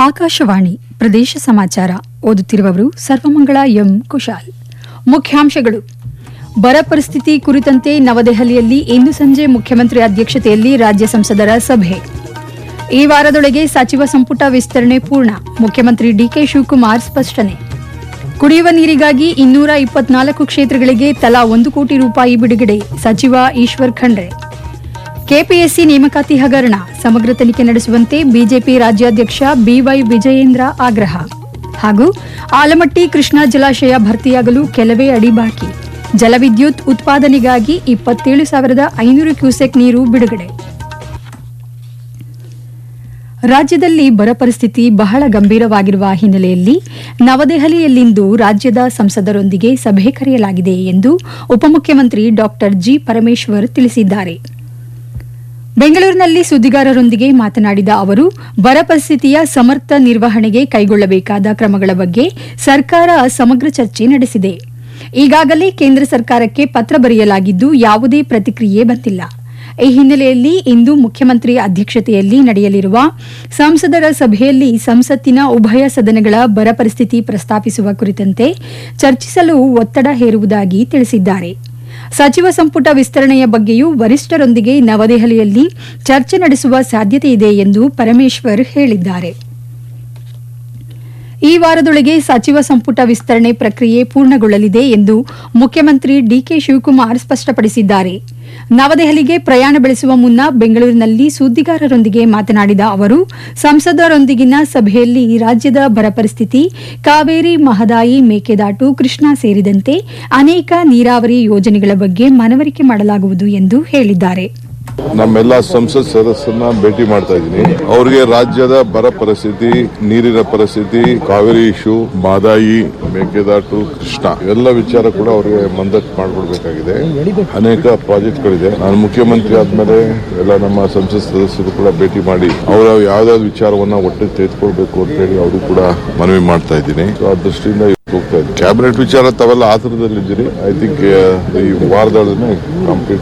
ಆಕಾಶವಾಣಿ ಪ್ರದೇಶ ಸಮಾಚಾರ ಓದುತ್ತಿರುವವರು ಸರ್ವಮಂಗಳ ಎಂ ಕುಶಾಲ್ ಮುಖ್ಯಾಂಶಗಳು ಬರ ಪರಿಸ್ಥಿತಿ ಕುರಿತಂತೆ ನವದೆಹಲಿಯಲ್ಲಿ ಇಂದು ಸಂಜೆ ಮುಖ್ಯಮಂತ್ರಿ ಅಧ್ಯಕ್ಷತೆಯಲ್ಲಿ ರಾಜ್ಯ ಸಂಸದರ ಸಭೆ ಈ ವಾರದೊಳಗೆ ಸಚಿವ ಸಂಪುಟ ವಿಸ್ತರಣೆ ಪೂರ್ಣ ಮುಖ್ಯಮಂತ್ರಿ ಡಿಕೆ ಶಿವಕುಮಾರ್ ಸ್ಪಷ್ಟನೆ ಕುಡಿಯುವ ನೀರಿಗಾಗಿ ಇನ್ನೂರ ಇಪ್ಪತ್ನಾಲ್ಕು ಕ್ಷೇತ್ರಗಳಿಗೆ ತಲಾ ಒಂದು ಕೋಟಿ ರೂಪಾಯಿ ಬಿಡುಗಡೆ ಸಚಿವ ಈಶ್ವರ್ ಖಂಡ್ರೆ ಕೆಪಿಎಸ್ಸಿ ನೇಮಕಾತಿ ಹಗರಣ ಸಮಗ್ರ ತನಿಖೆ ನಡೆಸುವಂತೆ ಬಿಜೆಪಿ ರಾಜ್ಯಾಧ್ಯಕ್ಷ ಬಿವೈ ವಿಜಯೇಂದ್ರ ಆಗ್ರಹ ಹಾಗೂ ಆಲಮಟ್ಟಿ ಕೃಷ್ಣಾ ಜಲಾಶಯ ಭರ್ತಿಯಾಗಲು ಕೆಲವೇ ಅಡಿ ಬಾಕಿ ಜಲವಿದ್ಯುತ್ ಉತ್ಪಾದನೆಗಾಗಿ ಇಪ್ಪತ್ತೇಳು ಸಾವಿರದ ಐನೂರು ಕ್ಯೂಸೆಕ್ ನೀರು ಬಿಡುಗಡೆ ರಾಜ್ಯದಲ್ಲಿ ಬರ ಪರಿಸ್ಥಿತಿ ಬಹಳ ಗಂಭೀರವಾಗಿರುವ ಹಿನ್ನೆಲೆಯಲ್ಲಿ ನವದೆಹಲಿಯಲ್ಲಿಂದು ರಾಜ್ಯದ ಸಂಸದರೊಂದಿಗೆ ಸಭೆ ಕರೆಯಲಾಗಿದೆ ಎಂದು ಉಪಮುಖ್ಯಮಂತ್ರಿ ಡಾ ಜಿ ಪರಮೇಶ್ವರ್ ತಿಳಿಸಿದ್ದಾರೆ ಬೆಂಗಳೂರಿನಲ್ಲಿ ಸುದ್ದಿಗಾರರೊಂದಿಗೆ ಮಾತನಾಡಿದ ಅವರು ಬರ ಪರಿಸ್ಥಿತಿಯ ಸಮರ್ಥ ನಿರ್ವಹಣೆಗೆ ಕೈಗೊಳ್ಳಬೇಕಾದ ಕ್ರಮಗಳ ಬಗ್ಗೆ ಸರ್ಕಾರ ಸಮಗ್ರ ಚರ್ಚೆ ನಡೆಸಿದೆ ಈಗಾಗಲೇ ಕೇಂದ್ರ ಸರ್ಕಾರಕ್ಕೆ ಪತ್ರ ಬರೆಯಲಾಗಿದ್ದು ಯಾವುದೇ ಪ್ರತಿಕ್ರಿಯೆ ಬಂದಿಲ್ಲ ಈ ಹಿನ್ನೆಲೆಯಲ್ಲಿ ಇಂದು ಮುಖ್ಯಮಂತ್ರಿ ಅಧ್ಯಕ್ಷತೆಯಲ್ಲಿ ನಡೆಯಲಿರುವ ಸಂಸದರ ಸಭೆಯಲ್ಲಿ ಸಂಸತ್ತಿನ ಉಭಯ ಸದನಗಳ ಬರ ಪರಿಸ್ಥಿತಿ ಪ್ರಸ್ತಾಪಿಸುವ ಕುರಿತಂತೆ ಚರ್ಚಿಸಲು ಒತ್ತಡ ಹೇರುವುದಾಗಿ ತಿಳಿಸಿದ್ದಾರೆ ಸಚಿವ ಸಂಪುಟ ವಿಸ್ತರಣೆಯ ಬಗ್ಗೆಯೂ ವರಿಷ್ಠರೊಂದಿಗೆ ನವದೆಹಲಿಯಲ್ಲಿ ಚರ್ಚೆ ನಡೆಸುವ ಸಾಧ್ಯತೆಯಿದೆ ಎಂದು ಪರಮೇಶ್ವರ್ ಹೇಳಿದ್ದಾರೆ ಈ ವಾರದೊಳಗೆ ಸಚಿವ ಸಂಪುಟ ವಿಸ್ತರಣೆ ಪ್ರಕ್ರಿಯೆ ಪೂರ್ಣಗೊಳ್ಳಲಿದೆ ಎಂದು ಮುಖ್ಯಮಂತ್ರಿ ಡಿಕೆ ಶಿವಕುಮಾರ್ ಸ್ಪಷ್ಟಪಡಿಸಿದ್ದಾರೆ ನವದೆಹಲಿಗೆ ಪ್ರಯಾಣ ಬೆಳೆಸುವ ಮುನ್ನ ಬೆಂಗಳೂರಿನಲ್ಲಿ ಸುದ್ದಿಗಾರರೊಂದಿಗೆ ಮಾತನಾಡಿದ ಅವರು ಸಂಸದರೊಂದಿಗಿನ ಸಭೆಯಲ್ಲಿ ರಾಜ್ಯದ ಬರ ಪರಿಸ್ಥಿತಿ ಕಾವೇರಿ ಮಹದಾಯಿ ಮೇಕೆದಾಟು ಕೃಷ್ಣಾ ಸೇರಿದಂತೆ ಅನೇಕ ನೀರಾವರಿ ಯೋಜನೆಗಳ ಬಗ್ಗೆ ಮನವರಿಕೆ ಮಾಡಲಾಗುವುದು ಎಂದು ಹೇಳಿದ್ದಾರೆ ನಮ್ಮೆಲ್ಲ ಸಂಸತ್ ಸದಸ್ಯರನ್ನ ಭೇಟಿ ಮಾಡ್ತಾ ಇದ್ದೀನಿ ಅವ್ರಿಗೆ ರಾಜ್ಯದ ಬರ ಪರಿಸ್ಥಿತಿ ನೀರಿನ ಪರಿಸ್ಥಿತಿ ಕಾವೇರಿ ಇಶ್ಯೂ ಮಾದಾಯಿ ಮೇಕೆದಾಟು ಕೃಷ್ಣ ಎಲ್ಲ ವಿಚಾರ ಕೂಡ ಅವ್ರಿಗೆ ಮಂದಟ್ ಮಾಡ್ಕೊಡ್ಬೇಕಾಗಿದೆ ಅನೇಕ ಪ್ರಾಜೆಕ್ಟ್ಗಳಿದೆ ನಾನು ಮುಖ್ಯಮಂತ್ರಿ ಆದ್ಮೇಲೆ ಎಲ್ಲ ನಮ್ಮ ಸಂಸತ್ ಸದಸ್ಯರು ಕೂಡ ಭೇಟಿ ಮಾಡಿ ಅವರ ಯಾವ್ದಾವ್ದು ವಿಚಾರವನ್ನ ಒಟ್ಟಿಗೆ ತೆಗೆದುಕೊಳ್ಬೇಕು ಅಂತ ಹೇಳಿ ಅವರು ಕೂಡ ಮನವಿ ಮಾಡ್ತಾ ಇದ್ದೀನಿ So, ಆ ದೃಷ್ಟಿಯಿಂದ ಇವತ್ತು ಹೋಗ್ತಾ ಇದ್ದೀನಿ ಕ್ಯಾಬಿನೆಟ್ ವಿಚಾರ ತಾವೆಲ್ಲ ಆತರದಲ್ಲಿದ್ದೀರಿ ಐ ಥಿಂಕ್ ಈ ವಾರದೊಳಗೆ ಕಂಪ್ಲೀಟ್